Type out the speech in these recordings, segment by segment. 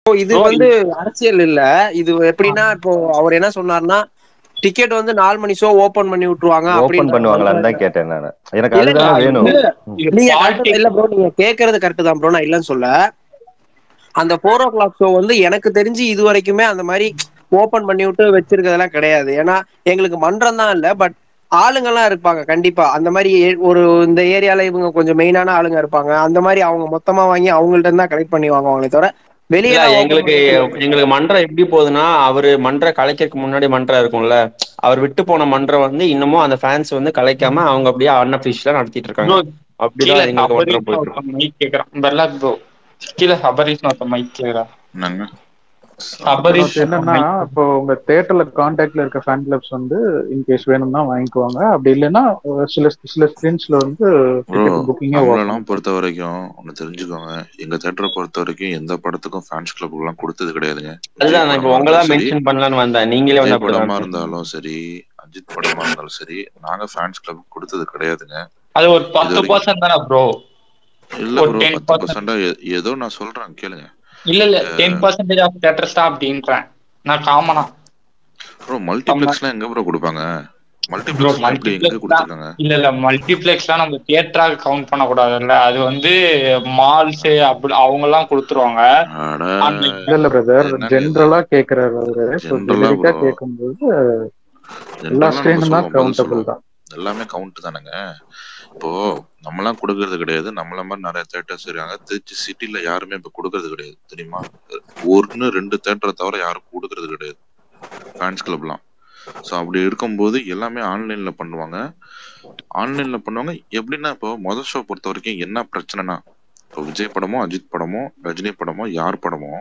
இது Bro, வந்து அரசியல் இல்ல இது எப்படின்னா இப்போ அவர் என்ன சொன்னார்னா டிக்கெட் வந்து நாலு மணி ஷோ ஓபன் பண்ணி விட்டுருவாங்க ஓபன் அப்படின்ற பண்ணுவாங்களான்னு தான் கேட்டேன் நானு எனக்கு இல்ல, அதுதான் இல்ல, வேணும் இது நீங்க correct- politics- இல்ல ப்ரோ நீங்க கேக்குறது கரெக்ட் தான் ப்ரோ நான் இல்லைன்னு சொல்ல அந்த ஃபோர் ஓ கிளாக் ஷோ வந்து எனக்கு தெரிஞ்சு இது வரைக்குமே அந்த மாதிரி ஓபன் பண்ணி விட்டு வச்சிருக்கிறதெல்லாம் கிடையாது ஏன்னா எங்களுக்கு மன்றம் தான் இல்ல பட் ஆளுங்கெல்லாம் இருப்பாங்க கண்டிப்பா அந்த மாதிரி ஏ- ஒரு இந்த ஏரியால இவங்க கொஞ்சம் மெயினான ஆளுங்க இருப்பாங்க அந்த மாதிரி அவங்க மொத்தமா வாங்கி அவங்கள்ட்ட தான் கலெக்ட் பண்ணி வாங்குவாங்களே தவிர வெளியே இல்ல எங்களுக்கு எங்களுக்கு மன்றம் எப்படி போகுதுன்னா அவரு மன்ற கலைக்கிறதுக்கு முன்னாடி மன்றம் இருக்கும்ல அவர் விட்டு போன மன்றம் வந்து இன்னமும் அந்த ஃபேன்ஸ் வந்து கலைக்காம அவங்க அப்படியே அன்அபிஷியலா நடத்திட்டு இருக்காங்க ப்ரோ அப்படிதான் கீழே எங்களுக்கு மன்றம் ஹபரிஸ் போயிட்டு இருக்கு ஒருத்தன் மைக் கேக்குறான் பெல்லா ப்ரோ கீழே ஹபரிஸ் ஒருத்தன் மைக் கேக்குறான் நாங்க ஹபரிஸ் இன்னொரு என்னன்னா இப்போ உங்க தேட்டர்ல கான்டாக்ட்ல இருக்க ஃபேன் கிளப்ஸ் வந்து இன்கேஸ் வேணும்னா வாங்கிக்குவாங்க அப்படி இல்லைன்னா அஹ், சில சில ஸ்கிரீன்ஸ்ல வந்து ப்ரோ டிக்கெட் புக்கிங்கே நம்மளெல்லாம் பொறுத்த வரைக்கும் ஒண்ணு தெரிஞ்சுக்கோங்க எங்க தேட்டரை பொறுத்த வரைக்கும் எந்த படத்துக்கும் ஃபேன்ஸ் கிளப் எல்லாம் கொடுத்தது கிடையாதுங்க அதுதான் நான் இப்போ உங்களை தான் மென்ஷன் பண்ணலான்னு வந்தேன் நீங்களே வந்து விஜய் படமா அப்படிதான் இருந்தாலும் சரி அஜித் படமா இருந்தாலும் சரி நாங்க ஃபேன்ஸ் கிளப் கொடுத்தது கிடையாதுங்க அது ஒரு பத்து வரைக்கும். பர்சன்ட் தானே ப்ரோ இல்ல ஒரு ப்ரோ 10% பத்து பர்சன்டா ஏதோ நான் சொல்றேன் கேளுங்க இல்ல இல்ல டென் பர்சன்டேஜ் ஆஃப் தேட்டர்ஸ் தான் அப்படின்றேன் நான் காமனா ப்ரோ மல்டிபிளெக்ஸ்லாம் எங்க ப்ரோ கொடுப்பாங்க ப்ரோ மல்டிபிளெக்ஸ் எப்படி எங்க மல்டிபிளெக்ஸ் கொடுத்துருக்காங்க இல்ல இல்ல மல்டிபிளெக்ஸ்லாம் நம்ம தியேட்டராக கவுண்ட் பண்ண கூடாதுல்ல அது வந்து மால்ஸ் அப்படி அவங்க எல்லாம் கொடுத்துருவாங்க அட அந்த இல்ல இல்ல பிரதர் என்னங்க இது? ஜென்ரலா கேக்குறாரு அவரு General-ஆ ஜெனரிக்கா bro. கேட்கும்போது எல்லா General-ஆ நம்ம ஸ்கிரீனும் தான் சொல்லுவோம், பதில் கவுண்டபிள் சொல்லுவோம். தான் எல்லாமே கவுண்ட் தானேங்க இப்போ நம்மலாம் கொடுக்கறது கிடையாது நம்மள மாதிரி நிறைய தேட்டர்ஸ் இருக்காங்க திருச்சி சிட்டில யாருமே இப்ப கொடுக்கறது கிடையாது தெரியுமா ஒன்னு ரெண்டு தேட்டரை தவிர யாரும் கொடுக்கறது கிடையாது ஃபேன்ஸ் கிளப்லாம் ஸோ அப்படி இருக்கும்போது எல்லாமே ஆன்லைன்ல பண்ணுவாங்க ஆன்லைன்ல பண்ணுவாங்க எப்படின்னா இப்போ மொதல் ஷோ பொறுத்த வரைக்கும் என்ன பிரச்சனைனா இப்போ விஜய் படமோ அஜித் படமோ ரஜினி படமோ யார் படமோ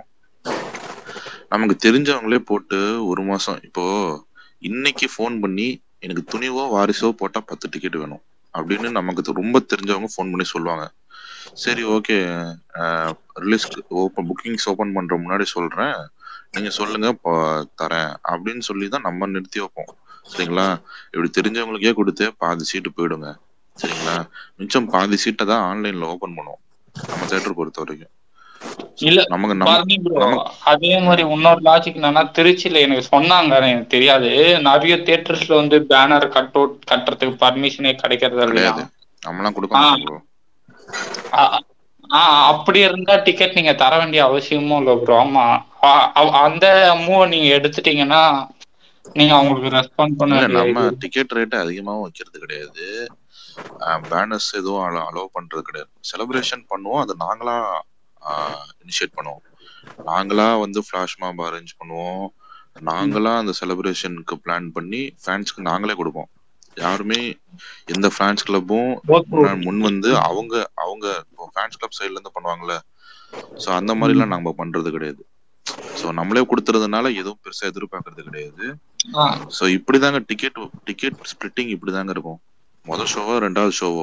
நமக்கு தெரிஞ்சவங்களே போட்டு ஒரு மாசம் இப்போ இன்னைக்கு ஃபோன் பண்ணி எனக்கு துணிவோ வாரிசோ போட்டா பத்து டிக்கெட் வேணும் அப்படின்னு நமக்கு தெ- ரொம்ப தெரிஞ்சவங்க ஃபோன் பண்ணி சொல்லுவாங்க சரி okay release open bookings open பண்ற முன்னாடி சொல்றேன் நீங்க சொல்லுங்க இப்போ தரேன் அப்படின்னு சொல்லி தான் நம்ம நிறுத்தி வைப்போம் சரிங்களா இப்படி தெரிஞ்சவங்களுக்கே கொடுத்து பாதி சீட்டு போயிடுங்க சரிங்களா மிச்சம் பாதி சீட்டை தான் ஆன்லைன்ல ஓபன் பண்ணுவோம் நம்ம தேட்டர் பொறுத்த வரைக்கும் இல்ல நமக்கு நம்ம பாருங்க ப்ரோ நமக்கு அதே மாதிரி இன்னொரு லாஜிக் என்னன்னா திருச்சியில எனக்கு சொன்னாங்க ஆனா எனக்கு தெரியாது நிறைய தியேட்டர்ஸ்ல வந்து பேனர் கட் அவுட் கட்டுறதுக்கு பர்மிஷனே கிடைக்கிறது இல்லையா கிடையாது நம்மலாம் கொடுக்க மாட்டோம் bro. ஆ- ஆ, அப்படி இருந்தா டிக்கெட் நீங்க தர வேண்டிய அவசியமும் இல்ல ப்ரோ ஆமா ஆ, அவ- அந்த மூவ நீங்க எடுத்துட்டீங்கன்னா நீங்க அவங்களுக்கு ரெஸ்பாண்ட் பண்ண இல்ல வேண்டிய நம்ம இது டிக்கெட் ரேட் அதிகமாவும் வைக்கிறது கிடையாது பேனர்ஸ் எதுவும் அலோவ் பண்றது கிடையாது செலிப்ரேஷன் பண்ணுவோம் அது நாங்களா இனிஷியேட் பண்ணுவோம் நாங்களா வந்து ஃபிளாஷ் மாப் அரேஞ்ச் பண்ணுவோம் நாங்களா அந்த செலிப்ரேஷனுக்கு பிளான் பண்ணி ஃபேன்ஸ்க்கு நாங்களே கொடுப்போம் யாருமே எந்த ஃபேன்ஸ் கிளப்பும் முன் வந்து அவங்க அவங்க ஃபேன்ஸ் கிளப் சைடுல இருந்து பண்ணுவாங்கல்ல சோ அந்த மாதிரி எல்லாம் நம்ம பண்றது கிடையாது சோ நம்மளே கொடுத்துறதுனால எதுவும் பெருசா எதிர்பார்க்கறது கிடையாது ஆ, சோ இப்படிதாங்க டிக்கெட் டிக்கெட் ஸ்பிளிட்டிங் இப்படிதாங்க இருக்கும் முதல் ஷோவோ ரெண்டாவது ஷோவோ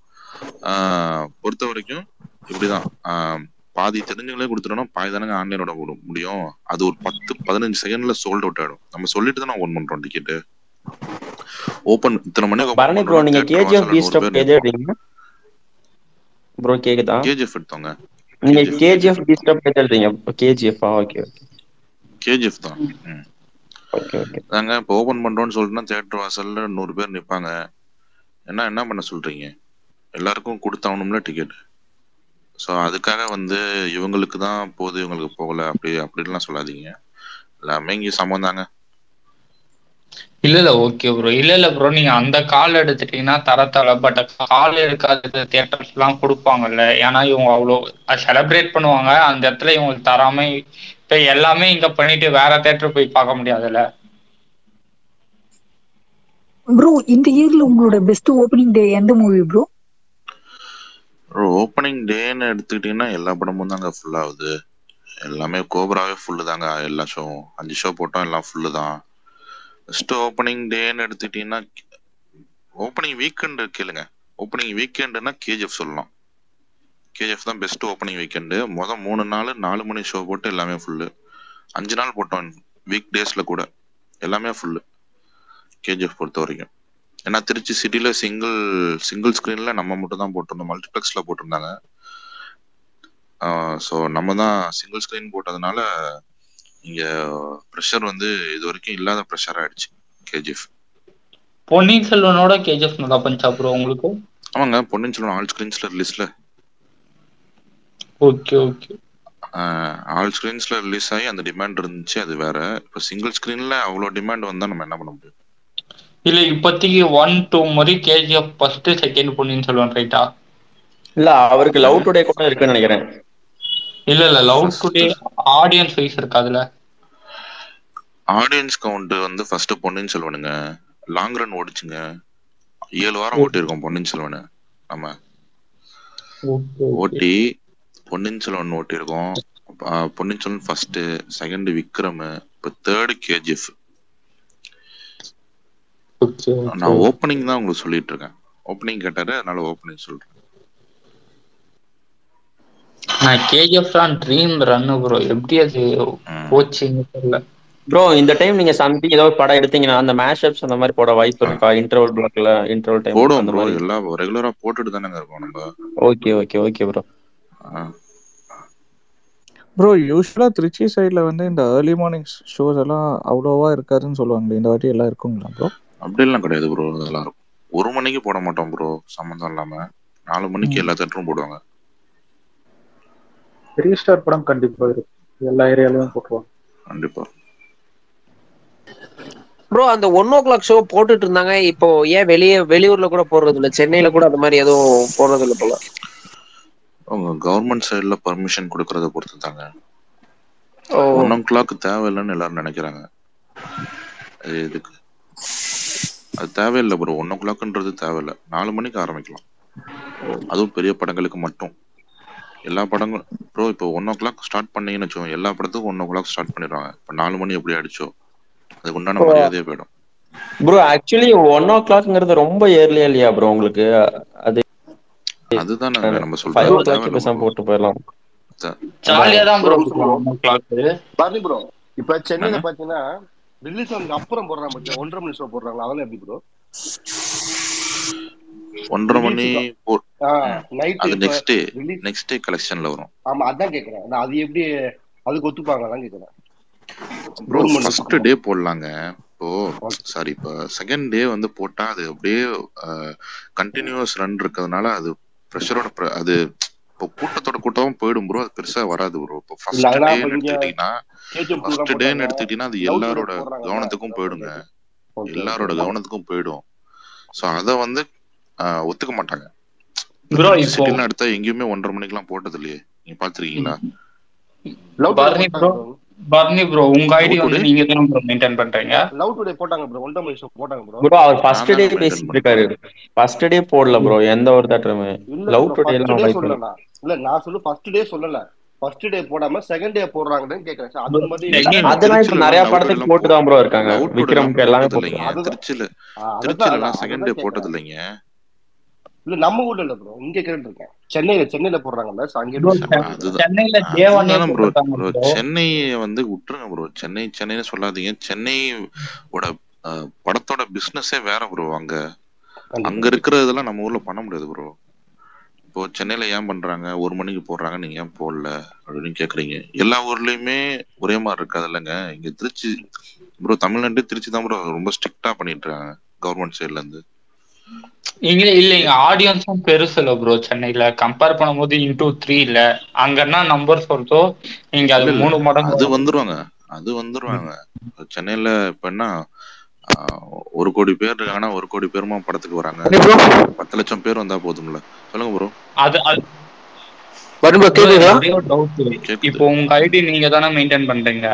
பொறுத்த வரைக்கும் இப்படிதான் ஆஹ் பாதி தெரிஞ்சவங்களே கொடுத்துட்டோம்னா பாதி தானங்க ஆன்லைனோட முடியும் அது ஒரு பத்து பதினஞ்சு செகண்ட்ல சோல்ட் அவுட் ஆயிடும் நம்ம சொல்லிட்டு தானே ஓன் பண்றோம் டிக்கெட் ஓபன் இத்தனை மணிக்கு பரணி ப்ரோ நீங்க கேஜிஎஃப் பீஸ்ட் ஆஃப் எழுதுறீங்க ப்ரோ கேக்குதா கேஜிஎஃப் எடுத்தோங்க நீங்க கேஜிஎஃப் பீஸ்ட் ஆஃப் எழுதுறீங்க கேஜிஎஃப் ஓகே கேஜிஎஃப் தான் ம். ஓகே ஓகே நாங்க இப்போ ஓபன் பண்றோம்னு சொல்லிட்டுனா தேட்டர் வாசல்ல நூறு பேர் நிப்பாங்க என்ன என்ன பண்ண சொல்றீங்க எல்லாருக்கும் கொடுத்தாகணும்ல டிக்கெட் ஸோ அதுக்காக வந்து இவங்களுக்கு தான் போகுது இவங்களுக்கு போகல அப்படி அப்படிலாம் சொல்லாதீங்க எல்லாமே இங்கே சமம் தாங்க இல்ல இல்ல ஓகே ப்ரோ இல்ல இல்ல ப்ரோ நீங்க அந்த கால் எடுத்துட்டீங்கன்னா தரத்தல பட் கால் எடுக்காத தியேட்டர்ஸ் எல்லாம் கொடுப்பாங்கல்ல ஏன்னா இவங்க அவ்வளோ செலிப்ரேட் பண்ணுவாங்க அந்த இடத்துல இவங்களுக்கு தராம இப்ப எல்லாமே இங்க பண்ணிட்டு வேற தியேட்டர் போய் பார்க்க முடியாதுல்ல ப்ரோ இந்த இயர்ல உங்களோட பெஸ்ட் ஓப்பனிங் டே எந்த மூவி ப்ரோ ஒரு ஓப்பனிங் டேன்னு எடுத்துக்கிட்டிங்கன்னா எல்லா படமும் தாங்க ஃபுல் ஆகுது எல்லாமே கோபராவே ஃபுல்லு தாங்க எல்லா ஷோவும் அஞ்சு ஷோ போட்டோம் எல்லாம் ஃபுல்லு தான் ஃபர்ஸ்ட் ஓப்பனிங் டேன்னு எடுத்துக்கிட்டிங்கன்னா ஓப்பனிங் வீக்கெண்ட் கேளுங்க ஓப்பனிங் வீக்கெண்டுனா கேஜிஎஃப் சொல்லலாம் கேஜிஎஃப் தான் பெஸ்ட் ஓப்பனிங் வீக்கெண்டு மொதல் மூணு நாள் நாலு மணி ஷோ போட்டு எல்லாமே ஃபுல்லு அஞ்சு நாள் போட்டோம் வீக் டேஸில் கூட எல்லாமே ஃபுல்லு கேஜிஎஃப் பொறுத்த வரைக்கும் ஏன்னா திருச்சி சிட்டியில் சிங்கிள் சிங்கிள் ஸ்க்ரீனில் நம்ம மட்டும் தான் போட்டிருந்தோம் மல்டிப்ளெக்ஸில் போட்டிருந்தாங்க ஸோ நம்ம தான் சிங்கிள் ஸ்க்ரீன் போட்டதுனால இங்க ப்ரெஷர் வந்து இது வரைக்கும் இல்லாத ப்ரெஷர் ஆயிடுச்சு கேஜிஎஃப் பொன்னியின் செல்வனோட கேஜிஎஃப் நல்லா பண்ணிச்சா ப்ரோ உங்களுக்கு ஆமாங்க பொன்னியின் செல்வன் ஆல் ஸ்க்ரீன்ஸ்ல ரிலீஸ்ல ஓகே ஓகே ஆல் ஸ்க்ரீன்ஸ்ல ரிலீஸ் ஆகி அந்த டிமாண்ட் இருந்துச்சு அது வேற இப்போ சிங்கிள் ஸ்க்ரீன்ல அவ்வளோ டிமாண்ட் வந்தா நம்ம என்ன பண்ண முடியும் இல்ல இப்போதைக்கு ஒன் டூ மாதிரி KGF first second Ponniyin Selvan ரைட்டா இல்ல அவருக்கு லவ் டுடே கூட இருக்குன்னு நினைக்கிறேன் இல்ல இல்ல love First- today audience wise இருக்கு அதுல ஆடியன்ஸ் கவுண்ட் வந்து ஃபர்ஸ்ட் பொன்னியின் செல்வனுங்க லாங் ரன் ஓடிச்சுங்க ஏழு வாரம் ஓட்டியிருக்கோம் பொன்னியின் செல்வனு நம்ம ஓகே ஓட்டி பொன்னியின் செல்வன் ஓட்டியிருக்கோம் அஹ் பொன்னியின் செல்வன் ஃபர்ஸ்ட் செகண்ட் விக்ரம் இப்போ தேர்டு கேஜிஎஃப் ஓகே நான் ஓப்பனிங் தான் உங்களுக்கு சொல்லிட்டு இருக்கேன் ஓப்பனிங் கேட்டாரு அதனால ஓப்பனிங் சொல்றேன் நான் கேஜிஎஃப் தான் ட்ரீம் ரன் ப்ரோ எப்படி அது ம். போச்சுன்னு தெரியல ப்ரோ இந்த டைம் நீங்க சம்திங் ஏதோ ஒரு படம் எடுத்தீங்கன்னா அந்த மேஷப்ஸ் அந்த மாதிரி போட வாய்ப்பு இருக்கா இன்டர்வல் பிளாக்ல இன்டர்வல் டைம் போடுவோம் அந்த ப்ரோ மாதிரி எல்லாம் ரெகுலரா போட்டுட்டு தானேங்க இருக்கோம் நம்ம ஓகே ஓகே ஓகே ப்ரோ ஆஹ் ப்ரோ யூஸ்வலா திருச்சி சைடுல வந்து இந்த ஏர்லி மார்னிங் ஷோஸ் எல்லாம் அவ்வளோவா இருக்காதுன்னு சொல்லுவாங்களே இந்த வாட்டி எல்லாம் இருக்குங்களா ப்ரோ அப்படியெல்லாம் கிடையாது ப்ரோ அதெல்லாம் இருக்கும் ஒரு மணிக்கு போட மாட்டோம் ப்ரோ சம்மந்தம் இல்லாம நாலு மணிக்கு எல்லா தேட்டரும் போடுவாங்க த்ரீ ஸ்டார் படம் கண்டிப்பா இருக்கு எல்லா ஏரியாலயும் போட்டுருவாங்க கண்டிப்பா ப்ரோ அந்த ஒன் ஓ கிளாக் ஷோ போட்டுட்டு இருந்தாங்க இப்போ ஏன் வெளியே வெளியூர்ல கூட போடுறது இல்ல சென்னையில கூட அந்த மாதிரி எதுவும் போடுறது இல்ல போல அவங்க கவர்மெண்ட் சைடுல பர்மிஷன் கொடுக்கறத பொறுத்து தாங்க ஓ ஒன் ஓ கிளாக் தேவையில்லைன்னு எல்லாரும் நினைக்கிறாங்க அது எதுக்கு அது தேவையில்லை ப்ரோ ஒன் ஓ கிளாக்ன்றது தேவையில்லை நாலு மணிக்கு ஆரம்பிக்கலாம் அதுவும் பெரிய படங்களுக்கு மட்டும் எல்லா படங்களும் ப்ரோ இப்போ ஒன் ஓ கிளாக் ஸ்டார்ட் பண்ணீங்கன்னு வச்சுக்கோங்க எல்லா படத்துக்கும் ஒன் ஓ கிளாக் ஸ்டார்ட் பண்ணிடுவாங்க இப்போ நாலு மணி எப்படி அடிச்சோ அதுக்கு உண்டான ஓ. மரியாதையே போயிடும் ப்ரோ ஆக்சுவலி ஒன் ஓ கிளாக்ங்கிறது ரொம்ப ஏர்லியா இல்லையா ப்ரோ உங்களுக்கு அது அதுதான் நம்ம ஃபைவ் ஓ சொல்றோம் கிளாக் தேவையில்லை பேசாம bro. போட்டு போயிடலாம் ஜாலியா தான் bro Bro, bro. One o'clock Bharathi bro இப்ப சென்னையில என்னங்க? பாத்தீங்கன்னா ரிலீஸ் ஆனதுக்கு அப்புறம் போடுறாங்க பாத்தியா ஒன்றரை மணி ஷோ போடுறாங்களா அதெல்லாம் எப்படி ப்ரோ ஒன்றரை மணி போ- நைட் அது இப்ப next day release next day கலெக்ஷன்ல வரும் ஆமா அதான் கேக்குறேன் நான் அது எப்படி அதுக்கு ஒத்துப்பாங்களான்னு கேக்குறேன் ப்ரோ Government ஃபர்ஸ்ட் டே போடலாங்க இப்போ சாரி இப்போ செகண்ட் டே வந்து போட்டா அது அப்படியே கண்டினியூஸ் ரன் இருக்கிறதுனால அது ப்ரெஷரோட அது இப்போ கூட்டத்தோட கூட்டமும் போயிடும் ப்ரோ அது பெருசா வராது ப்ரோ இப்போ ஃபர்ஸ்ட் இல்ல, அதான் டேன்னு இப்ப இங்க எடுத்துக்கிட்டீங்கன்னா KGF two ஃபர்ஸ்ட் தான் டேன்னு போட்டாங்க. எடுத்துக்கிட்டீங்கன்னா அது Love Today எல்லாரோட போடுறாங்கல்ல, கவனத்துக்கும் Love போயிடுங்க Okay, எல்லாரோட okay. கவனத்துக்கும் போயிடும் ஸோ அதை வந்து ஆஹ், ஒத்துக்க மாட்டாங்க ப்ரோ திருச்சி இப்போ சிட்டிலாம் எடுத்தா எங்கேயுமே ஒன்றரை மணிக்கெல்லாம் போட்டது இல்லையே நீங்க பாத்துருக்கீங்களா Love Today பர்னி ப்ரோ போட்டாங்க bro. பர்னி ப்ரோ உங்க ஐடி Love வந்து Today? நீங்க தானே ப்ரோ மெயின்டைன் பண்றீங்க லவ் டுடே போட்டாங்க ப்ரோ ஒன்றரை மணி ஷோ போட்டாங்க ப்ரோ ப்ரோ அவர் ஃபர்ஸ்ட் நான் டே தாங்க maintain பேசிட்டு இருக்காரு ஃபர்ஸ்ட் டே போடல ப்ரோ எந்த ஒரு தேட்டருமே இல்ல லவ் ப்ரோ டுடே ஃபர்ஸ்ட் எல்லாம் டே வாய்ப்பு சொல்லல இல்லை நான் இல்ல நான் சொல்லு ஃபர்ஸ்ட் டே சொல்லல ஃபர்ஸ்ட் டே போடாம செகண்ட் டே போடுறாங்கன்னு கேக்குறேன் சார் அது மாதிரி Second- அதெல்லாம் இப்ப திருச்சியில நிறைய எல்லாம் படத்துக்கு லவ் போட்டு தான் ப்ரோ இருக்காங்க லவ் டுடே விக்ரம்க்கு எல்லாமே போட்டது இல்லைங்க போட்டுருக்காங்க அதுதான். திருச்சியில ஆ, அதான் திருச்சியில அதான், எல்லாம் செகண்ட் டே அதுதான் போட்டது கேக்குறேன். இல்லைங்க இல்ல நம்ம ஊர்ல இல்ல ப்ரோ இங்க கேட்டு இருக்கேன் சென்னையில சென்னையில போடுறாங்கல்ல so அங்க Bro, எப்படி சென்னை- அதுதான் சென்னையில டே ஒன்னே அதுதானே ப்ரோ போட்டுருக்காங்க ப்ரோ ப்ரோ சென்னை வந்து விட்டுருங்க ப்ரோ சென்னை சென்னைன்னு சொல்லாதீங்க சென்னை ஓட அஹ், படத்தோட பிசினஸே வேற ப்ரோ அங்க அங்க இருக்கிறதெல்லாம் நம்ம ஊர்ல பண்ண முடியாது ப்ரோ இப்போ சென்னையில ஏன் பண்றாங்க ஒரு மணிக்கு போடுறாங்க நீங்க ஏன் போடல அப்படின்னு கேக்குறீங்க எல்லா ஊர்லயுமே ஒரே மாதிரி இருக்காது இல்லைங்க இங்க திருச்சி ப்ரோ தமிழ்நாட்டு திருச்சி தான் ப்ரோ ரொம்ப ஸ்ட்ரிக்டா பண்ணிட்டு இருக்காங்க கவர்மெண்ட் சைட்ல இருந்து இங்க இல்லைங்க ஆடியன்ஸும் பெருசு இல்ல ப்ரோ சென்னையில கம்பேர் பண்ணும்போது இன்டூ த்ரீ இல்ல அங்கன்னா நம்பர் சொல்றதோ இங்க அது இல்ல, இல்ல. மூணு மடங்கு அது வரும். வந்துருவாங்க அது வந்துருவாங்க சென்னையில இப்ப என்ன ஆஹ், ஒரு கோடி பேர் இருக்காங்கன்னா ஒரு கோடி பேருமா படத்துக்கு வராங்க பத்து லட்சம் பேர் வந்தா போதும்ல சொல்லுங்க ப்ரோ அது அது வரும் ப்ரோ கேக்குதுங்களா ஒரே ஒரு doubt. கேக்குது. இப்போ உங்க ஐடி நீங்க தானே மெயின்டைன் பண்றீங்க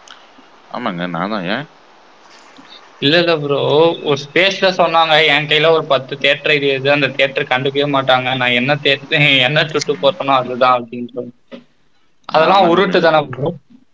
ஆமாங்க நான் தான் ஏன் இல்ல இல்ல ப்ரோ ஒரு ஸ்பேஸ்ல சொன்னாங்க என் கையில ஒரு பத்து தேட்டர் ஐடி இருக்கு அந்த தேட்டர் கண்டுக்கவே மாட்டாங்க நான் என்ன தேட்டர் என்ன சுட்டு போட்டனோ அதுதான் அப்படின்னு சொல்லி அதெல்லாம் ஆமாங்க. உருட்டு தானே ப்ரோ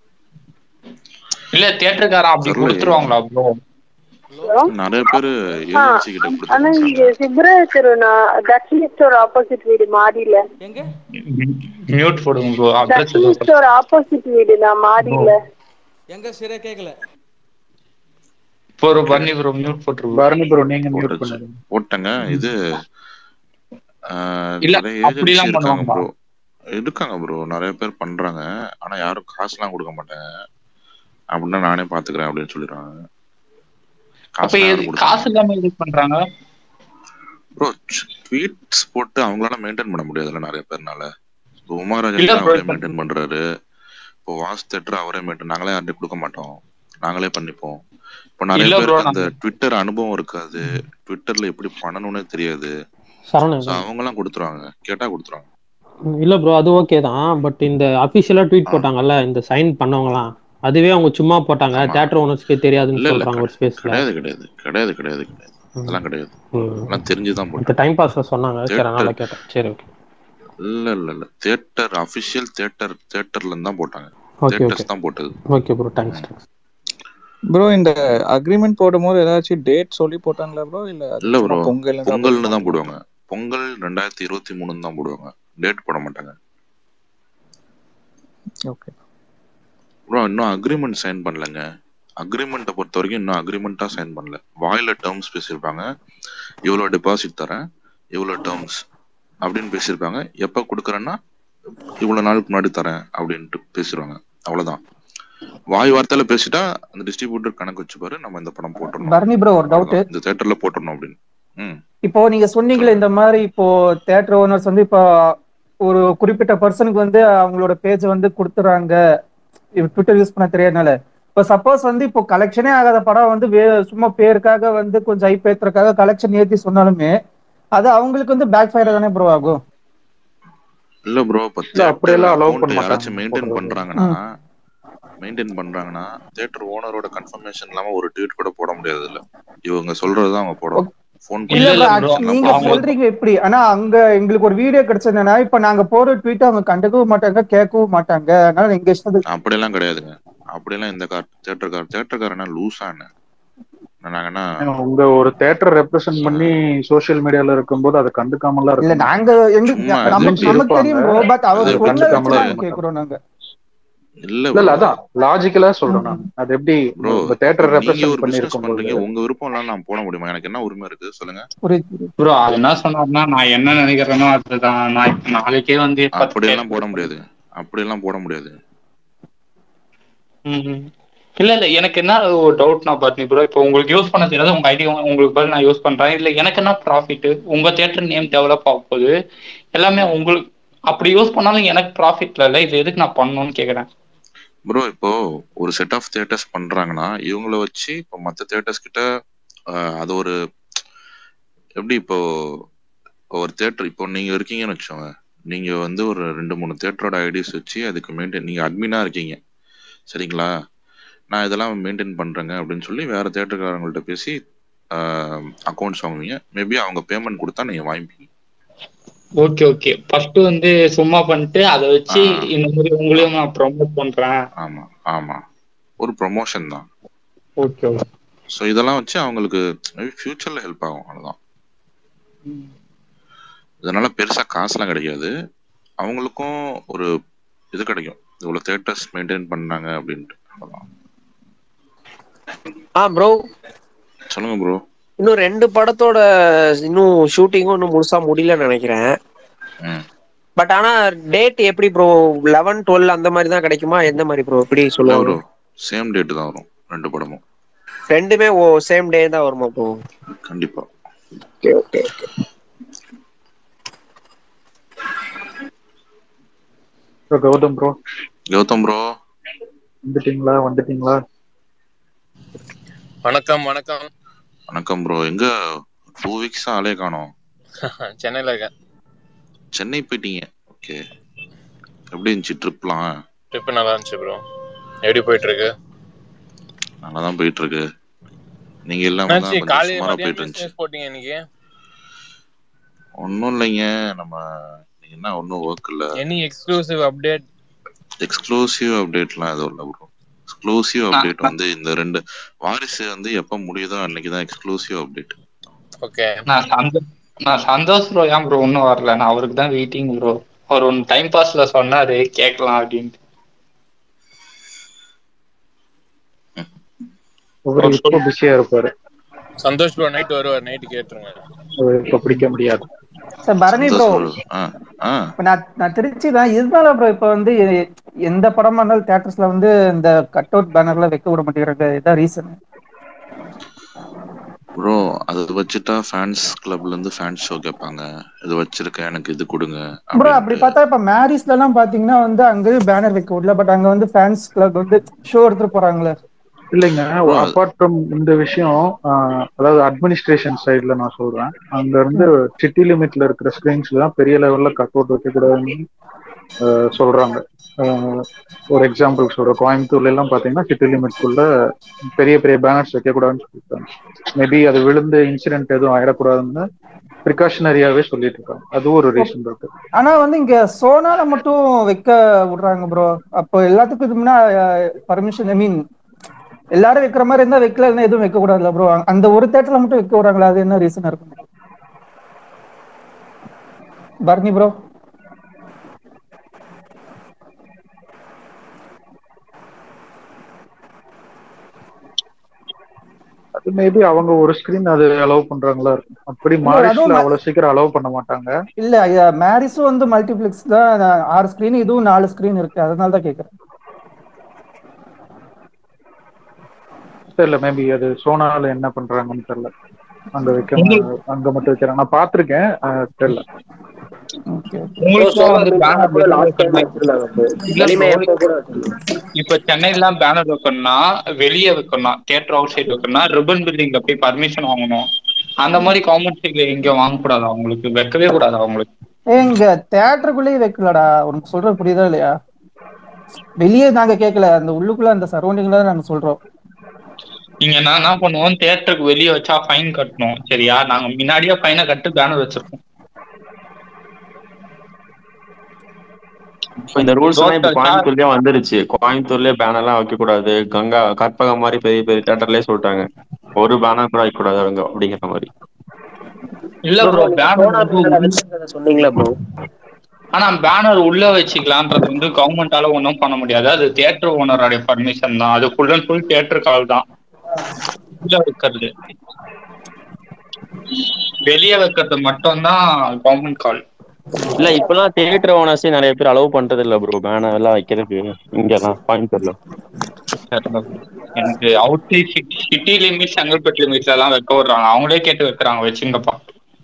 இல்ல தேட்டருக்காரன் அப்படி தெரியலையே. கொடுத்துருவாங்களா ப்ரோ நிறைய பேர் ஏஜென்சி கிட்ட ஆனா கொடுத்துருக்காங்க இங்க சிப்ரா தெருனா தட்சிணி ஸ்டோர் ஆப்போசிட் வீடு மாடியில எங்க மியூட் போடுங்க bro address Dakshini store opposite வீடு நான் மாடியில எங்க சரியா கேக்கல ஒரு பண்ணி ப்ரோ மியூட் போட்டுருவோம் பரணி ப்ரோ நீங்க மியூட் போட்டுருச்சு. பண்ணுங்க போட்டேங்க இது ஆஹ், இல்ல, நிறைய ஏஜென்சி அப்படிலாம் இருக்காங்க பண்ணுவாங்களா? ப்ரோ இருக்காங்க ப்ரோ நிறைய பேர் பண்றாங்க ஆனா யாரும் காசுலாம் கொடுக்க மாட்டாங்க அப்படின்னா நானே பாத்துக்கிறேன் அப்படின்னு சொல்லிடுறாங்க அப்ப காசுலாம் எது- யாரும் கொடுக்க காசு இல்லாம இது பண்றாங்க ப்ரோ ட்வீட்ஸ் போட்டு அவங்களால மெயின்டைன் பண்ண முடியாதுல்ல நிறைய பேர்னால இப்போ இல்ல உமாராஜன் bro, அவரே இப்ப- மெயின்டைன் பண்றாரு இப்போ வாஸ் தேட்டர் அவரே மெயின்டைன் நாங்களே யார்ட்டையும் கொடுக்க மாட்டோம் நாங்களே பண்ணிப்போம் இப்போ நிறைய இல்ல bro, பேருக்கு அந்த நாங்க- ட்விட்டர் அனுபவம் இருக்காது ட்விட்டர்ல எப்படி பண்ணணும்னே தெரியாது சரவணன் ஸோ அவங்கலாம் கொடுத்துருவாங்க கேட்டா கொடுத்துருவாங்க இல்ல ப்ரோ அது ஓகே தான் பட் இந்த அபிஷியலா ட்வீட் போட்டாங்கல்ல இந்த சைன் பண்ணவங்கலாம் அதுவே அவங்க சும்மா போட்டாங்க ஆமா. தியேட்டர் ஓனர்ஸ்க்கே தெரியாதுன்னு இல்ல இல்ல சொல்றாங்க ஒரு ஸ்பேஸ்ல கிடையாது கிடையாது கிடையாது கிடையாது கிடையாது அதெல்லாம் கிடையாது அதெல்லாம் தெரிஞ்சுதான் இந்த போட்டேன் டைம் பாஸ்ல சொன்னாங்க சரி அதனால தேட்டர் கேட்டேன் சரி ஓகே இல்ல இல்ல இல்ல தேட்டர் அபிஷியல் தேட்டர் தேட்டர்ல இருந்து தான் போட்டாங்க ஓகே ஓகே தேட்டர்ஸ் தான் போட்டது okay bro thanks thanks bro இந்த அக்ரிமெண்ட் போடும்போது ஏதாச்சும் டேட் சொல்லி போட்டாங்களா ப்ரோ இல்ல அது இல்ல சும்மா ப்ரோ பொங்கல் தான் பொங்கல்னு தான் போடுவாங்க பொங்கல் ரெண்டாயிரத்தி இருபத்தி மூணுன்னு தான் போடுவாங்க டேட் போட மாட்டாங்க ஓகே ப்ரோ இன்னும் அக்ரிமெண்ட் சைன் பண்ணலங்க அக்ரிமெண்ட்டை பொறுத்த வரைக்கும் இன்னும் அக்ரிமெண்ட்டா சைன் பண்ணல வாயில டேர்ம்ஸ் பேசியிருப்பாங்க இவ்வளோ டெபாசிட் தரேன் இவ்வளோ டேர்ம்ஸ் அப்படின்னு பேசியிருப்பாங்க எப்போ கொடுக்குறேன்னா இவ்வளோ நாளுக்கு முன்னாடி தரேன் அப்படின்ட்டு பேசிடுவாங்க அவ்வளோதான் வாய் வார்த்தையில பேசிட்டா அந்த டிஸ்ட்ரிபியூட்டர் கணக்கு வச்சுப்பாரு நம்ம இந்த படம் போட்டுறணும் பரணி ப்ரோ ஒரு டவுட் அவ்வளவுதான். இந்த தேட்டர்ல போட்டுறணும் அப்படின்னு ம் இப்போ நீங்க சொன்னீங்களே இந்த மாதிரி இப்போ தேட்டர் ஓனர்ஸ் வந்து இப்போ ஒரு குறிப்பிட்ட பர்சனுக்கு வந்து அவங்களோட பேஜ் வந்து கொடுத்துறாங்க ட்விட்டர் யூஸ் பண்ண தெரியாதனால இப்போ சப்போஸ் வந்து இப்போ கலெக்ஷனே ஆகாத படம் வந்து வே- சும்மா பேருக்காக வந்து கொஞ்சம் ஐப் ஏத்துறதுக்காக கலெக்ஷன் ஏத்தி சொன்னாலுமே அது அவங்களுக்கு வந்து பேக் ஃபயர் தானே ப்ரோ ஆகும் இல்ல ப்ரோ இப்ப இல்ல அப்படியெல்லாம் தேட்டர் அலோவ் பண்ண அக்கௌண்ட் மாட்டாங்க யாராச்சும் மெயின்டைன் போடுறது பண்றாங்கன்னா மெயின்டைன் பண்றாங்கன்னா தேட்டர் ஓனரோட கன்ஃபர்மேஷன் இல்லாம ஒரு ட்வீட் கூட போட முடியாது இல்ல இவங்க சொல்றதுதான் அவங்க போடணும் ஃபோன் இல்ல பண்ணி bro, bro, actually நான் நீங்க படம் போடுறேன். சொல்றீங்க எப்படி ஆனா அங்க எங்களுக்கு ஒரு வீடியோ கிடைச்சதுன்னா இப்ப நாங்க போற ட்வீட் அவங்க கண்டுக்கவும் மாட்டாங்க கேட்கவும் மாட்டாங்க அதனால எங்க இஷ்டத்துக்கு அப்படியெல்லாம் கிடையாதுங்க அப்படியெல்லாம் இந்த car theatre car theatre car என்ன லூஸா என்ன நாங்கன்னா உங்க ஒரு தேட்டர் ரெப்ரசென்ட் பண்ணி சோஷியல் மீடியால இருக்கும்போது அதை கண்டுக்காமலாம் இல்ல இருக்கும் நாங்க எங்களுக்கு சும்மா நமக்கு எப்படி நமக்கு தெரியும் ப்ரோ பட் அவர் அது சொன்னதை வச்சு கண்டுக்காமலாம் நாங்க இருக்க மாட்டாங்க கேக்குறோம் நாங்க இல்ல இல்ல இல்ல ப்ரோ அதான் லாஜிக்கலா சொல்றேன் நான் அது எப்படி ப்ரோ உங்க தேட்டர் நீங்க ரெப்ரசென்ட் ஒரு பண்ணி பிசினஸ் இருக்கும்போது பண்றீங்க உங்க விருப்பம் இல்லாம நான் போட முடியுமா எனக்கு என்ன உரிமை இருக்கு சொல்லுங்க புரியுது ப்ரோ அது என்ன சொன்னார்னா நான் என்ன நினைக்கிறேனோ அதுதான் நான் இப்ப நாளைக்கே வந்து பத்து அப்படியெல்லாம் போட பேர் முடியாது அப்படியெல்லாம் போட முடியாது ம், ம். இல்ல இல்ல எனக்கு என்ன ஒரு டவுட்னா பத்னி ப்ரோ இப்போ உங்களுக்கு யூஸ் பண்ண தெரியாது உங்க ஐடி உங்களுக்கு பதில் நான் யூஸ் பண்றேன் இல்ல எனக்கு என்ன ப்ராஃபிட் உங்க தியேட்டர் நேம் டெவலப் ஆக போகுது எல்லாமே உங்களுக்கு அப்படி யூஸ் பண்ணாலும் எனக்கு ப்ராஃபிட் இல்ல இது எதுக்கு நான் பண்ணணும்னு கேக்குறேன் ப்ரோ இப்போ ஒரு செட் ஆஃப் தியேட்டர்ஸ் பண்றாங்கன்னா இவங்கள வச்சு இப்போ மற்ற தியேட்டர்ஸ் கிட்ட ஆஹ், அது ஒரு எப்படி இப்போ ஒரு தியேட்டர் இப்போ நீங்க இருக்கீங்கன்னு வச்சோங்க நீங்க வந்து ஒரு ரெண்டு மூணு தியேட்டரோட ஐடிஸ் வச்சு அதுக்கு மெயின்டைன் நீங்க அட்மினா இருக்கீங்க சரிங்களா நான் இதெல்லாம் மெயின்டைன் பண்றேங்க அப்படின்னு சொல்லி வேற தியேட்டர்காரங்கள்ட்ட பேசி அக்கௌண்ட்ஸ் வாங்குவீங்க மேபி அவங்க பேமெண்ட் கொடுத்தா நீங்க வாங்கிப்பீங்க ஓகே ஓகே ஃபர்ஸ்ட் வந்து சும்மா பண்ணிட்டு அதை வச்சு ஆஹ் இந்த மாதிரி உங்களையும் நான் ப்ரொமோட் பண்றேன் ஆமா ஆமா ஒரு ப்ரொமோஷன் தான் ஓகே ஓகே ஸோ இதெல்லாம் வச்சு அவங்களுக்கு மேபி ஃபியூச்சர்ல ஹெல்ப் ஆகும் அவ்வளவுதான் இதனால பெருசா காசுலாம் கிடைக்காது அவங்களுக்கும் ஒரு இது கிடைக்கும் இவ்வளவு தேட்டர்ஸ் மெயின்டைன் பண்ணாங்க அப்படின்ட்டு அவ்வளவுதான் ஆ ப்ரோ சொல்லுங்க ப்ரோ இன்னும் ரெண்டு படத்தோட இன்னும் ஷூட்டிங்கும் இன்னும் முழுசா முடியலன்னு நினைக்கிறேன் ம் பட் ஆனா டேட் எப்படி ப்ரோ லெவன் டுவெல் அந்த மாதிரி தான் கிடைக்குமா எந்த மாதிரி ப்ரோ எப்படி இல்ல சொல்லுவாங்க ப்ரோ சேம் டேட் தான் வரும் ரெண்டு படமும் ரெண்டுமே ஓ சேம் டே தான் வருமா ப்ரோ கண்டிப்பா okay okay okay bro Gautham bro Gautham bro வந்துட்டீங்களா வந்துட்டீங்களா வணக்கம் வணக்கம் வணக்கம் ப்ரோ எங்க டூ வீக்ஸ் ஆளே காணோம் சென்னையில இருக்கேன் சென்னை போயிட்டீங்க ஓகே எப்படி இருந்துச்சு ட்ரிப்லாம் ட்ரிப் நல்லா இருந்துச்சு ப்ரோ எப்படி போயிட்டு இருக்கு நல்லா தான் போயிட்டு இருக்கு நீங்க இல்லாம தான் என்னாச்சு கொஞ்சம் காலையில சுமாரா மதியம் போயிட்டு இருந்துச்சு பிசினஸ் போட்டீங்க இன்னைக்கு ஒன்றும் இல்லைங்க நம்ம நீங்க என்ன ஒன்றும் ஒர்க் இல்லை எனி எக்ஸ்க்ளூசிவ் அப்டேட் எக்ஸ்க்ளூசிவ் அப்டேட்லாம் எதுவும் இல்லை ப்ரோ எக்ஸ்க்ளூசிவ் நான் அப்டேட் வந்து இந்த ரெண்டு வாரிசு வந்து எப்போ முடியுதோ அன்னைக்கு தான் எக்ஸ்க்ளூசிவ் அப்டேட் ஓகே நான் சந்தோஷ் நான் சந்தோஷ் ப்ரோ ஏன் ப்ரோ இன்னும் வரல நான் அவருக்கு தான் வெயிட்டிங் ப்ரோ அவர் ஒன்று டைம் பாஸ்ல சொன்னாரு கேட்கலாம் அப்படின்ட்டு அவர் அவர் இப்போ சொல்லு பிஸியா இருப்பாரு சந்தோஷ் ப்ரோ நைட் வருவார் நைட் கேட்டுருங்க அவர் இப்ப பிடிக்க முடியாது sir Bharani bro Santhosh bro. ஆ ஆ இப்ப நான் நான் திருச்சி தான் இருந்தாலும் ப்ரோ இப்ப வந்து எ- எந்த படமா இருந்தாலும் தியேட்டர்ஸ்ல வந்து இந்த கட் அவுட் பேனர்ல வைக்க விட மாட்டேங்கிறாங்க இதான் ரீசன் ப்ரோ அது வச்சுட்டா ஃபேன்ஸ் கிளப்ல இருந்து ஃபேன்ஸ் ஷோ கேட்பாங்க இது வச்சிருக்கேன் எனக்கு இது கொடுங்க ப்ரோ அப்படி பார்த்தா இப்ப மேரிஸ்ல எல்லாம் பாத்தீங்கன்னா வந்து அங்கேயும் பேனர் வைக்க விடல பட் அங்க வந்து ஃபேன்ஸ் கிளப் வந்து ஷோ எடுத்துட்டு போறாங்களே இல்லைங்க அப்பார்ட் ஃப்ரம் இந்த விஷயம் ஆஹ், அதாவது அட்மினிஸ்ட்ரேஷன் சைடுல நான் சொல்றேன் அங்க இருந்து சிட்டி லிமிட்ல இருக்கிற ஸ்கிரீன்ஸ்ல தான் பெரிய லெவல்ல கட் அவுட் வைக்கக்கூடாதுன்னு ஆஹ், சொல்றாங்க ஆஹ், ஒரு எக்ஸாம்பிள் சொல்றேன் கோயம்புத்தூர்ல எல்லாம் பாத்தீங்கன்னா சிட்டி லிமிட்குள்ள பெரிய பெரிய பேனர்ஸ் வைக்கக்கூடாதுன்னு சொல்லியிருக்காங்க மேபி அது விழுந்து இன்சிடென்ட் எதுவும் ஆயிடக்கூடாதுன்னு ப்ரிகாஷனரியாவே சொல்லிட்டு இருக்காங்க அதுவும் ஒரு ரீசன் இருக்கு ஆனா வந்து இங்க சோனால மட்டும் வைக்க விடுறாங்க ப்ரோ அப்போ எல்லாத்துக்கும் இதுமுன்னா பர்மிஷன் ஐ மீன் எல்லாரும் வைக்கிற மாதிரி இருந்தா வைக்கல இருந்தா எதுவும் வைக்க கூடாதுல ப்ரோ அந்த ஒரு தேட்டர்ல மட்டும் வைக்க விடுறாங்களா அது என்ன ரீசன் இருக்கும் பர்னி ப்ரோ அது மேபி அவங்க ஒரு ஸ்கிரீன் அது அலோவ் பண்றாங்களா இருக்கும் அப்படி இல்ல, அதுவும் மாரிஸ்ல ம- அவ்வளவு சீக்கிரம் அலோவ் பண்ண மாட்டாங்க இல்ல மேரிஸும் வந்து மல்டிபிளெக்ஸ் தான் ஆறு ஸ்கிரீன் இதுவும் நாலு ஸ்கிரீன் இருக்கு அதனால தான் கேக்குறேன் தெரியல மேபி அது சோனால என்ன பண்றாங்கன்னு தெரியல அங்க வைக்க அங்க மட்டும் வைக்கிறாங்க நான் பாத்திருக்கேன் அஹ், தெரியல உங்களுக்கு வந்து பேனர் வெளிய வைக்கணும்னா இல்ல bro. இப்ப சென்னையில பேனர் வைக்கணும்னா வெளிய வைக்கணும் தியேட்டர் அவுட் சைடு வைக்கணும்னா ரிப்பன் பில்டிங்ல போய் பர்மிஷன் வாங்கணும் அந்த மாதிரி காமன் சைட்ல எங்க வாங்க கூடாது அவங்களுக்கு வைக்கவே கூடாது அவங்களுக்கு எங்க தியேட்டருக்குள்ளேயே வைக்கலடா உனக்கு சொல்றது புரியுதா இல்லையா வெளியே நாங்க கேட்கல அந்த உள்ளுக்குள்ள அந்த சரௌண்டிங்ல நாங்க சொல்றோம் நீங்க என்ன என்ன பண்ணுவோம் தியேட்டருக்கு வெளிய வச்சா ஃபைன் கட்டணும் சரியா நாங்க முன்னாடியே ஃபைனை கட்டு பேனர் வச்சிருக்கோம் இப்ப இந்த ரூல்ஸ் எல்லாம் இப்ப Road touch ஆ- கோயம்புத்தூர்லயே வந்துருச்சு கோயம்புத்தூர்லயே பேனர் எல்லாம் வைக்க கூடாது கங்கா கற்பகம் மாதிரி பெரிய பெரிய தியேட்டர்லயே சொல்லிட்டாங்க ஒரு பேனர் கூட வைக்க கூடாது அவங்க அப்படிங்கிற மாதிரி இல்ல ப்ரோ பேனர் சொன்னீங்களா ப்ரோ ஆனா பேனர் உள்ள வச்சுக்கலான்றது வந்து கவர்மெண்டால ஒன்றும் பண்ண முடியாது அது தியேட்டர் ஓனரோட பர்மிஷன் தான் அது ஃபுல் அண்ட் ஃபுல் தியேட்டர் கால் தான் உள்ள வைக்கிறது வெளியே வைக்கிறது மட்டும்தான் கவர்மெண்ட் கால் இல்ல இப்பெல்லாம் தியேட்டர் ஓனர்ஸே நிறைய பேர் அலோவ் பண்றது இல்ல ப்ரோ பேனர் எல்லாம் வைக்கிறதுக்கு இங்கெல்லாம் கோயம்புத்தூர்ல எனக்கு outside city limit Chengalpattu லிமிட்ல எல்லாம் வைக்க விடுறாங்க அவங்களே கேட்டு வைக்கிறாங்க வச்சுங்கப்பா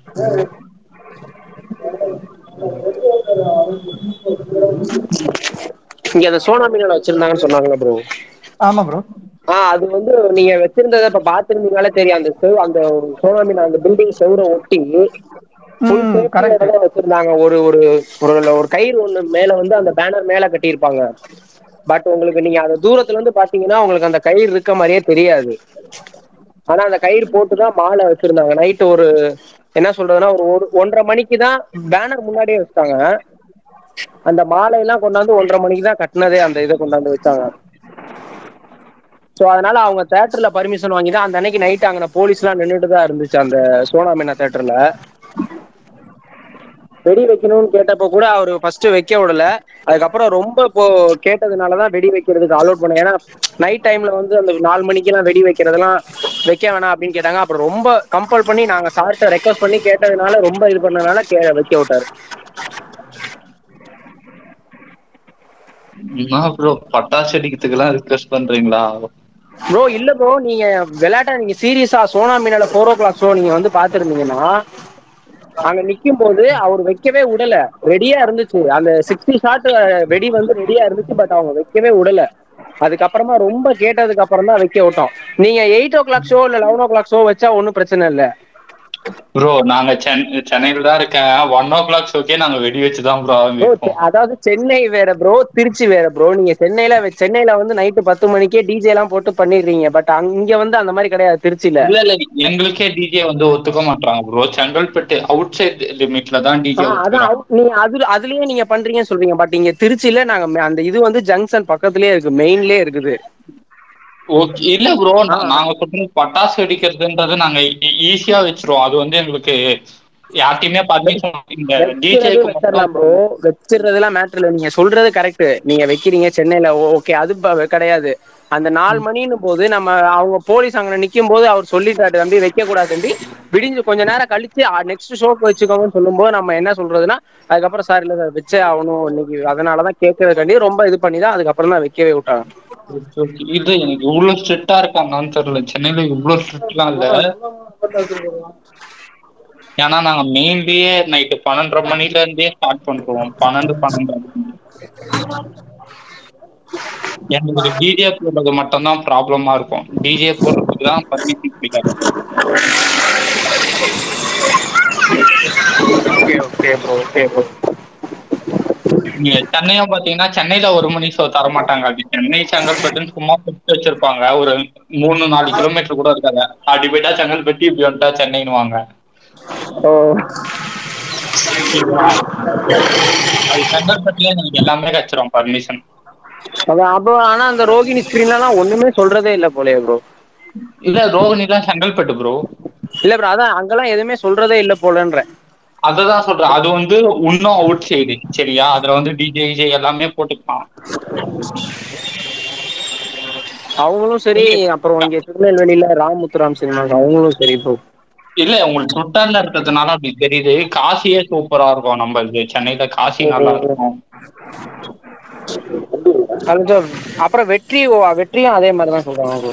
இங்க அந்த சோனா மீனால வச்சிருந்தாங்கன்னு சொன்னாங்களா ப்ரோ ஆமா ப்ரோ ஆ அது வந்து நீங்க வச்சிருந்ததை இப்ப பாத்துருந்தீங்கனாலே தெரியும் அந்த செவ் அந்த சோனா மீன் அந்த பில்டிங் செவரை ஒட்டி full safety யோட தான் வச்சிருந்தாங்க ஒரு ஒரு ஒரு ஒரு கயிறு ஒண்ணு மேல வந்து அந்த பேனர் மேல கட்டியிருப்பாங்க பட் உங்களுக்கு நீங்க அந்த தூரத்துல இருந்து பாத்தீங்கன்னா உங்களுக்கு அந்த கயிறு இருக்க மாதிரியே தெரியாது ஆனா அந்த கயிறு போட்டு தான் மாலை வச்சிருந்தாங்க நைட் ஒரு என்ன சொல்றதுன்னா ஒரு ஒரு ஒன்றரை மணிக்கு தான் பேனர் முன்னாடியே வச்சிட்டாங்க அந்த மாலையெல்லாம் கொண்டாந்து ஒன்றரை மணிக்கு தான் கட்டினதே அந்த இதை கொண்டாந்து வச்சாங்க ஸோ அதனால அவங்க தேட்டர்ல பர்மிஷன் வாங்கி தான் அந்த அன்னைக்கு நைட் அங்கே போலீஸ்லாம் நின்றுட்டு தான் இருந்துச்சு அந்த சோனா மீனா தேட்டர்ல வெடி வைக்கணும்னு கேட்டப்போ கூட அவர் ஃபர்ஸ்ட் வைக்க விடல அதுக்கப்புறம் ரொம்ப இப்போ கேட்டதுனால தான் வெடி வைக்கிறதுக்கு அலோட் பண்ண ஏன்னா நைட் டைம்ல வந்து அந்த நாலு மணிக்கெல்லாம் வெடி வைக்கிறதெல்லாம் வைக்க வேணாம் அப்படின்னு கேட்டாங்க அப்புறம் ரொம்ப கம்பல் பண்ணி நாங்க சார்ட்ட ரெக்வஸ்ட் பண்ணி கேட்டதுனால ரொம்ப இது பண்ணதுனால கே வைக்க விட்டாரு என்ன ப்ரோ பட்டாசு அடிக்கிறதுக்கெல்லாம் ரிக்வெஸ்ட் பண்றீங்களா ப்ரோ இல்ல ப்ரோ நீங்க விளையாட்டா நீங்க சீரியஸா சோனா மீனால ஃபோர் ஓ கிளாக் ஷோ நீங்க வந்து பாத்துருந்தீங்கன்னா அங்க நிக்கும் போது அவர் வைக்கவே விடல ரெடியா இருந்துச்சு அந்த சிக்ஸ்டி ஷாட் வெடி வந்து ரெடியா இருந்துச்சு பட் அவங்க வைக்கவே விடல அதுக்கப்புறமா ரொம்ப கேட்டதுக்கு அப்புறம் தான் வைக்க விட்டோம் நீங்க எயிட் ஓ கிளாக் ஷோ இல்ல லெவன் ஓ கிளாக் ஷோ வச்சா ஒன்றும் பிரச்சனை இல்ல ப்ரோ நாங்க சென்னை சென்னையில தான் இருக்கேன் ஒன் ஓ கிளாக் ஷோக்கே நாங்க வெடி வச்சு தான் ப்ரோ ப்ரோ ஆரம்பிப்போம் அதாவது சென்னை வேற ப்ரோ திருச்சி வேற ப்ரோ நீங்க சென்னையில சென்னையில வந்து நைட்டு பத்து மணிக்கே டிஜே எல்லாம் போட்டு பண்ணிடுறீங்க பட் அங்க வந்து அந்த மாதிரி கிடையாது திருச்சியில இல்ல இல்ல எங்களுக்கே டிஜே வந்து ஒத்துக்க மாட்டாங்க ப்ரோ செங்கல்பட்டு அவுட் சைட் லிமிட்ல தான் ஆ, டிஜே அதான் ஒத்துக்கிறாங்க out- நீங்க அதுல அதுலயே நீங்க பண்றீங்கன்னு சொல்றீங்க பட் இங்க திருச்சியில நாங்க மே- அந்த இது வந்து ஜங்ஷன் பக்கத்துலயே இருக்கு மெயின்லயே இருக்குது ஓகே இல்ல ப்ரோ நாங்க சொல்றது பட்டாசு வெடிக்கிறதுன்றது நாங்க ஈஸியா வச்சிருவோம் அது வந்து எங்களுக்கு யார்ட்டையுமே பர்மிஷன் இந்த வச்சிறது டிஜேக்கு வச்சிடலாம் மட்டும் ப்ரோ வச்சிடுறதுலாம் மேட்டர் இல்லை நீங்க சொல்றது கரெக்ட் நீங்க வைக்கிறீங்க சென்னையில ஓகே அது ப- கிடையாது அந்த நாலு மணின்னு போது நம்ம அவங்க போலீஸ் அங்க நிக்கும் போது அவர் சொல்லிட்டாரு தம்பி வைக்க கூடாது தம்பி விடிஞ்சு கொஞ்ச நேரம் கழிச்சு நெக்ஸ்ட் ஷோக்கு வச்சுக்கோங்கன்னு சொல்லும்போது நம்ம என்ன சொல்றதுன்னா அதுக்கப்புறம் சார் இல்ல சார் வச்சே ஆகணும் இன்னைக்கு அதனாலதான் கேட்கறதுக்காண்டி ரொம்ப இது பண்ணி தான் அதுக்கப்புறம் தான் வைக்கவே விட்டாங்க இது எனக்கு இவ்வளவு ஸ்ட்ரிக்டா இருக்காங்கன்னு தெரியல சென்னையில இவ்வளவு ஸ்ட்ரிக்ட்லாம் இல்ல ஏன்னா நாங்க மெயின்லயே நைட்டு பன்னெண்டரை மணில இருந்தே ஸ்டார்ட் பண்ணிடுவோம் பன்னெண்டு பன்னெண்டரை மணி எங்களுக்கு டிஜே போடுறது மட்டும்தான் ப்ராப்ளமா இருக்கும் டிஜே போடுறதுக்கு தான் பர்மிஷன் கிடைக்காது okay okay bro okay bro நீங்க சென்னையா பாத்தீங்கன்னா சென்னையில ஒரு மணி ஷோ தர மாட்டாங்க அது சென்னை செங்கல்பட்டுன்னு சும்மா பிரிச்சு வச்சிருப்பாங்க ஒரு மூணு நாலு கிலோமீட்டர் கூட இருக்காது அப்படி போயிட்டா செங்கல்பட்டு இப்படி வந்துட்டா சென்னைன்னு வாங்க ஓ அது செங்கல்பட்டுல எனக்கு எல்லாமே கிடைச்சிரும் பர்மிஷன் அதான் அப்போ ஆனா அந்த ரோகிணி ஸ்கிரீன்லாம் ஒண்ணுமே சொல்றதே இல்ல போலயே ப்ரோ இல்ல ரோகிணி தான் செங்கல்பட்டு ப்ரோ இல்ல ப்ரோ அதான் அங்கெல்லாம் எதுவுமே சொல்றதே இல்ல போலன்றேன் அததான் சொல்றேன் அது வந்து இன்னும் அவுட் சைடு சரியா அதுல வந்து டிஜே கிஜே எல்லாமே போட்டுக்கலாம் அவங்களும் சரி அப்புறம் இங்க திருநெல்வேலியில ராமுத்துராம் சினிமாஸ் அவங்களும் சரி ப்ரோ இல்ல உங்களுக்கு ட்விட்டர்ல இருக்கிறதுனால அப்படி தெரியுது காசியே சூப்பரா இருக்கும் நம்ம இது சென்னையில காசி நல்லா இருக்கும் அது அப்புறம் வெற்றி ஓ, வெற்றியும் அதே மாதிரி தான் சொல்றாங்க bro.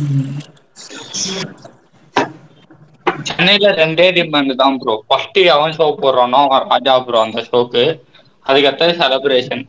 சென்னையில ரெண்டே டிமாண்ட் தான் ப்ரோ ஃபர்ஸ்ட் எவன் ஷோ போடுறானோ அவன் ராஜா ப்ரோ அந்த ஷோக்கு அதுக்கடுத்தது செலிப்ரேஷன்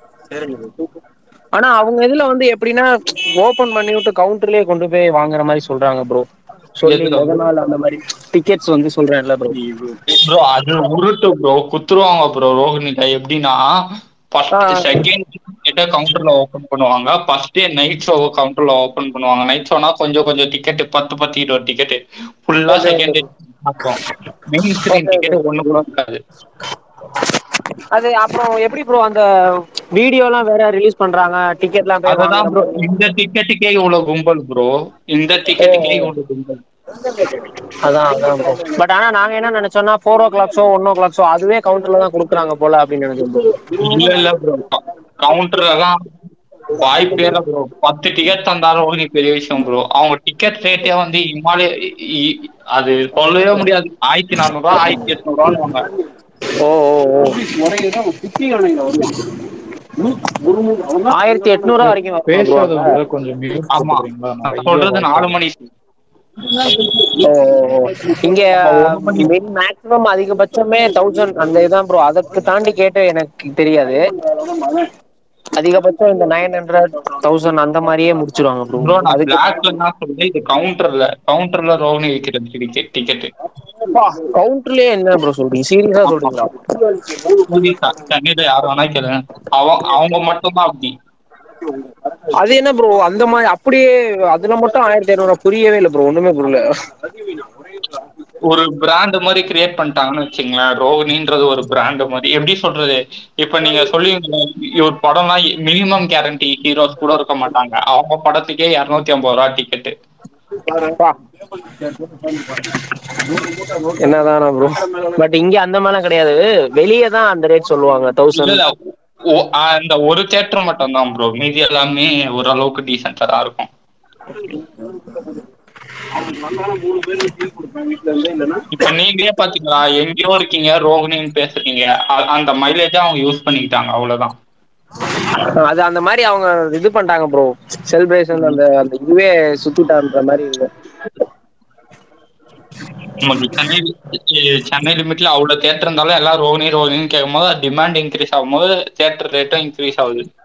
ஆனா அவங்க இதுல வந்து எப்படின்னா ஓபன் பண்ணி விட்டு கவுண்டர்லயே கொண்டு போய் வாங்குற மாதிரி சொல்றாங்க ப்ரோ சொல்லி எதுல முத நாள் அந்த மாதிரி டிக்கெட்ஸ் வந்து சொல்றேன்ல ப்ரோ ப்ரோ அது உருட்டு ப்ரோ குத்துருவாங்க ப்ரோ ரோஹினிகா எப்படின்னா ஃபர்ஸ்ட் செகண்ட் கிட்ட கவுண்டர்ல ஓபன் பண்ணுவாங்க ஃபர்ஸ்ட் டே நைட் ஷோ கவுண்டர்ல ஓபன் பண்ணுவாங்க நைட் ஷோனா கொஞ்சம் கொஞ்சம் டிக்கெட் பத்து பத்து இருபது டிக்கெட் ஃபுல்லா செகண்ட் டே பார்ப்போம் மெயின் ஸ்கிரீன் டிக்கெட் ஒண்ணு கூட இருக்காது அது அப்புறம் எப்படி ப்ரோ அந்த வீடியோ எல்லாம் வேற ரிலீஸ் பண்றாங்க டிக்கெட்லாம் போய் அதுதான் வாங்குற ப்ரோ மாதிரி இந்த டிக்கெட்டுக்கே இவ்வளவு கும்பல் ப்ரோ இந்த டிக்கெட்டுக்கே இவ்வளவு கும்பல் அதான் அதான் ப்ரோ பட் ஆனா நாங்க என்ன நினைச்சோம்னா four o'clock show one o'clock show அதுவே கவுண்டர்ல தான் கொடுக்குறாங்க போல அப்படின்னு நினைச்சோம் bro. இல்ல இல்ல ப்ரோ கவுண்டர் எல்லாம் வாய்ப்பே இல்ல ப்ரோ பத்து டிக்கெட் தந்தாலும் ஒரு பெரிய விஷயம் ப்ரோ அவங்க டிக்கெட் ரேட்டே வந்து இமாலய இ- இ- அது சொல்லவே முடியாது ஆயிரத்தி நானூறு ரூபா ஆயிரத்தி எட்நூறு ரூபான்னு ஓ ஓ ஓ ஆயிரத்தி எட்நூறு ரூபா வரைக்கும் வருமா bro பேசாதவங்க அங்க? கொஞ்சம் மியூட் ஆமா போட்டுறீங்களா நான் நிறைய சொல்றது voice நாலு வருது. மணி ஓ ஓ, ஓ. இங்க மேக்ஸிமம் அதிகபட்சமே தௌசண்ட் அந்த இதான் ப்ரோ அதற்கு தாண்டி கேட்டு எனக்கு தெரியாது அதிகபட்சம் இந்த நைன் ஹண்ட்ரட் தௌசண்ட் அந்த மாதிரியே முடிச்சிருவாங்க ப்ரோ ப்ரோ நான் அதுக்கு பிளாக்ல தான் சொல்றேன் இது கவுண்டர்ல கவுண்டர்ல ரோஹினி விற்கிறது டிக்கெட் டிக்கெட் கவுண்டர்லயே என்ன ப்ரோ சொல்றீங்க சீரியஸா சொல்றீங்களா சென்னையில யார் வேணா கேளுங்க அவங்க அவங்க மட்டும் தான் அப்படி அது என்ன ப்ரோ அந்த மாதிரி அப்படியே அதுல மட்டும் ஆயிரத்தி ஐநூறு புரியவே இல்லை ப்ரோ ஒண்ணுமே புரியல ஒரு பிராண்ட் மாதிரி கிரியேட் பண்ணிட்டாங்கன்னு வச்சுங்களேன் ரோகிணின்றது ஒரு பிராண்ட் மாதிரி எப்படி சொல்றது இப்ப நீங்க சொல்லி ஒரு படம்லாம் மினிமம் கேரண்டி ஹீரோஸ் கூட இருக்க மாட்டாங்க அவங்க படத்துக்கே இருநூத்தி ஐம்பது ரூபா டிக்கெட் என்னதானா ப்ரோ பட் இங்க அந்த மாதிரிலாம் கிடையாது வெளியே தான் அந்த ரேட் சொல்லுவாங்க இல்ல தௌசண்ட் இல்ல ஓ- அந்த ஒரு தேட்டர் மட்டும் தான் ப்ரோ மீதி எல்லாமே ஓரளவுக்கு டீசெண்டா தான் இருக்கும் இப்ப நீங்களே பாத்தீங்களா எங்கேயோ இருக்கீங்க ரோகிணின்னு பேசுறீங்க அ- அந்த மைலேஜா அவங்க யூஸ் பண்ணிக்கிட்டாங்க அவ்வளவுதான் அது அந்த மாதிரி அவங்க இது பண்ணிட்டாங்க ப்ரோ செலிப்ரேஷன் அந்த அந்த இதுவே சுத்திட்டான்ற மாதிரி இருக்கு நமக்கு சென்னை சென்னை லிமிட்ல அவ்வளவு தேட்டர் இருந்தாலும் எல்லாம் ரோகிணி ரோகிணின்னு கேட்கும் போது டிமாண்ட் இன்க்ரீஸ் ஆகும்போது தேட்டர் ரேட்டும் இன்க்ரீஸ் ஆகுது